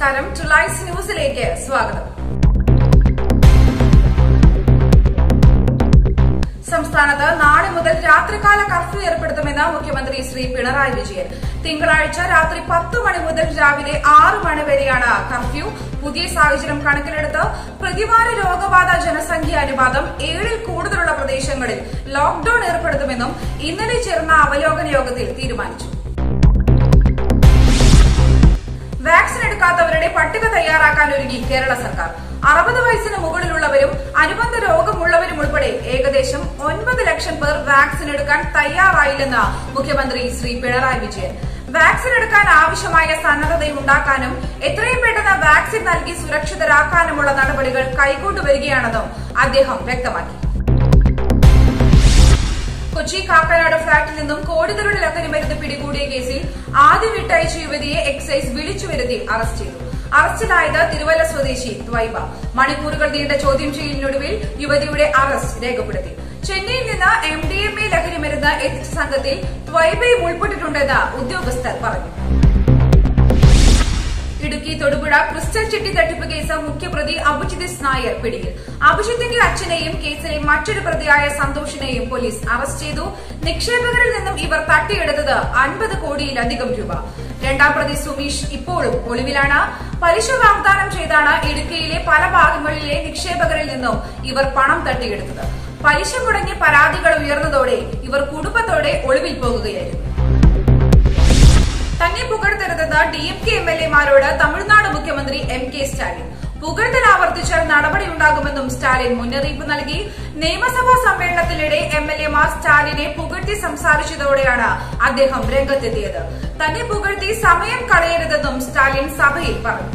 നമസ്കാരം ടുലൈസ് ന്യൂസിലേക്ക് സ്വാഗതം സംസ്ഥാനത്ത് നാളെ മുതൽ രാത്രികാല കർഫ്യൂ ഏർപ്പെടുത്തുമെന്ന് മുഖ്യമന്ത്രി ശ്രീ പിണറായി വിജയൻ തിങ്കളാഴ്ച രാത്രി പത്ത് മണി മുതൽ രാവിലെ ആറ് മണി വരെയാണ് കർഫ്യൂ പുതിയ സാഹചര്യം കണക്കിലെടുത്ത് പ്രതിവാര രോഗബാധ ജനസംഖ്യ അനുപാതം ഏഴിൽ കൂടുതലുള്ള പ്രദേശങ്ങളിൽ ലോക്ഡൌൺ ഏർപ്പെടുത്തുമെന്നും ഇന്നലെ ചേർന്ന അവലോകന യോഗത്തിൽ തീരുമാനിച്ചു വാക്സിൻ എടുക്കാത്തവരുടെ പട്ടിക തയ്യാറാക്കാൻ ഒരുങ്ങി കേരള സർക്കാർ അറുപത് വയസ്സിന് മുകളിലുള്ളവരും അനുബന്ധ രോഗമുള്ളവരും ഉൾപ്പെടെ ഏകദേശം ഒൻപത് ലക്ഷം പേർ വാക്സിൻ എടുക്കാൻ തയ്യാറായില്ലെന്ന് മുഖ്യമന്ത്രി ശ്രീ പിണറായി വിജയൻ വാക്സിൻ എടുക്കാൻ ആവശ്യമായ സന്നദ്ധതയുണ്ടാക്കാനും എത്രയും പെട്ടെന്ന് വാക്സിൻ നൽകി സുരക്ഷിതരാക്കാനുമുള്ള നടപടികൾ കൈക്കൊണ്ടുവരികയാണെന്നും അദ്ദേഹം വ്യക്തമാക്കി കൊച്ചി കാക്കനാട് ഫ്ളാറ്റിൽ നിന്നും കോടികളുടെ ലഹരി മരുന്ന് പിടികൂടിയ കേസിൽ ആദ്യം വിട്ടയച്ച യുവതിയെ എക്സൈസ് വിളിച്ചു വരുത്തി അറസ്റ്റ് ചെയ്തു അറസ്റ്റിലായത് തിരുവല്ല സ്വദേശി ദ്വൈബ മണിക്കൂറുകൾ നീണ്ട ചോദ്യം ചെയ്യലിനൊടുവിൽ യുവതിയുടെ അറസ്റ്റ് രേഖപ്പെടുത്തി ചെന്നൈയിൽ നിന്ന് എം ഡി എം എ ലഹരി മരുന്ന് എത്തിച്ച സംഘത്തിൽ ദ്വൈബയും ഉൾപ്പെട്ടിട്ടുണ്ടെന്ന് ഉദ്യോഗസ്ഥർ പറഞ്ഞു ഇടുക്കി തൊടുപുഴ ക്രിസ്റ്റൽ ചെട്ടി തട്ടിപ്പ് കേസ് മുഖ്യപ്രതി അഭിജിത് നായർ പിടിയിൽ അഭിജിത്തിന്റെ അച്ഛനെയും കേസിലെ മറ്റൊരു പ്രതിയായ സന്തോഷിനെയും പോലീസ് അറസ്റ്റ് ചെയ്തു നിക്ഷേപകരിൽ നിന്നും ഇവർ തട്ടിയെടുത്തത് അൻപത് കോടിയിലധികം രൂപ രണ്ടാം പ്രതി സുമീഷ് ഇപ്പോഴും ഒളിവിലാണ് പലിശ വാഗ്ദാനം ചെയ്താണ് ഇടുക്കിയിലെ പല ഭാഗങ്ങളിലെ നിക്ഷേപകരിൽ നിന്നും ഇവർ പണം തട്ടിയെടുത്തത് പലിശ മുടങ്ങി പരാതികൾ ഉയർന്നതോടെ ഇവർ കുടുംബത്തോടെ ഒളിവിൽ പോകുകയായിരുന്നു തന്നെ പുകഴ്ത്തരുതെന്ന് D M K M L എമാരോട് തമിഴ്നാട് മുഖ്യമന്ത്രി എം കെ സ്റ്റാലിൻ പുകഴ്ത്തൽ ആവർത്തിച്ചാൽ നടപടിയുണ്ടാകുമെന്നും സ്റ്റാലിൻ മുന്നറിയിപ്പ് നൽകി നിയമസഭാ സമ്മേളനത്തിനിടെ എം എൽ എമാർ സ്റ്റാലിനെ പുകഴ്ത്തി സംസാരിച്ചതോടെയാണ് അദ്ദേഹം രംഗത്തെത്തിയത് തന്നെ പുകഴ്ത്തി സമയം കളയരുതെന്നും സ്റ്റാലിൻ സഭയിൽ പറഞ്ഞു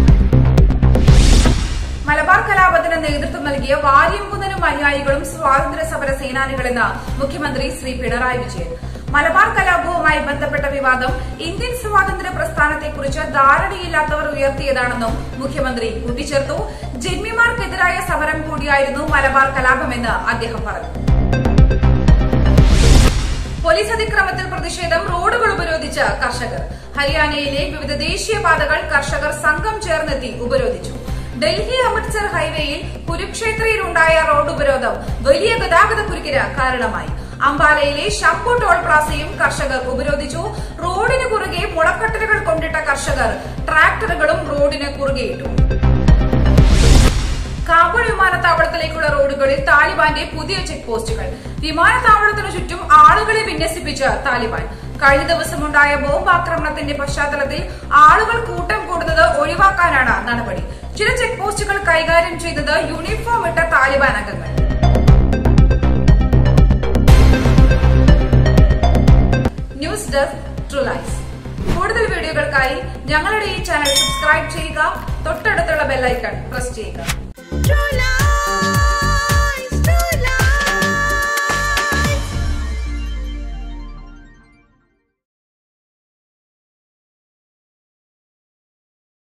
മലബാർ കലാപത്തിന് നേതൃത്വം നൽകിയ വാര്യംകുന്നനും അനുയായികളും സ്വാതന്ത്ര്യ സമര സേനാനികളെന്ന് മുഖ്യമന്ത്രി ശ്രീ പിണറായി വിജയൻ മലബാർ കലാപവുമായി ബന്ധപ്പെട്ട വിവാദം ഇന്ത്യൻ സ്വാതന്ത്ര്യ പ്രസ്ഥാനത്തെക്കുറിച്ച് ധാരണയില്ലാത്തവർ ഉയർത്തിയതാണെന്നും മുഖ്യമന്ത്രി കൂട്ടിച്ചേർത്തു ജന്മിമാർക്കെതിരായ സമരം കൂടിയായിരുന്നു മലബാർ കലാപമെന്ന് അദ്ദേഹം പറഞ്ഞു പോലീസ് അതിക്രമത്തിൽ പ്രതിഷേധം റോഡുകൾ ഉപരോധിച്ച് കർഷകർ ഹരിയാനയിലെ വിവിധ ദേശീയപാതകൾ കർഷകർ സംഘം ചേർന്നെത്തി ഉപരോധിച്ചു ഡൽഹി അമൃത്സർ ഹൈവേയിൽ കുരുക്ഷേത്രയിലുണ്ടായ റോഡ് ഉപരോധം വലിയ ഗതാഗത കുരുക്കിന് കാരണമായി അംബാലയിലെ ശംഭു ടോൾ പ്ലാസയും കർഷകർ ഉപരോധിച്ചു റോഡിന് കുറുകെ മുളക്കട്ടലുകൾ കൊണ്ടിട്ട കർഷകർ ട്രാക്ടറുകളും റോഡിന് കുറുകെയിട്ടു കാബൂൾ വിമാനത്താവളത്തിലേക്കുള്ള റോഡുകളിൽ താലിബാന്റെ പുതിയ ചെക്ക് പോസ്റ്റുകൾ വിമാനത്താവളത്തിനു ചുറ്റും ആളുകളെ വിന്യസിപ്പിച്ച് താലിബാൻ കഴിഞ്ഞ ദിവസമുണ്ടായ ബോംബ് ആക്രമണത്തിന്റെ പശ്ചാത്തലത്തിൽ ആളുകൾ കൂട്ടം കൂടുന്നത് ഒഴിവാക്കാനാണ് നടപടി ചില ചെക്ക് പോസ്റ്റുകൾ കൈകാര്യം ചെയ്തത് യൂണിഫോം ഇട്ട താലിബാൻ അംഗങ്ങൾ ന്യൂസ് ഡെസ്ക് ട്രുലൈസ് കൂടുതൽ വീഡിയോകൾക്കായി ഞങ്ങളുടെ ഈ ചാനൽ സബ്സ്ക്രൈബ് ചെയ്യുക തൊട്ടടുത്തുള്ള ബെല്ലൈക്കൺ പ്രസ് ചെയ്യുക True love.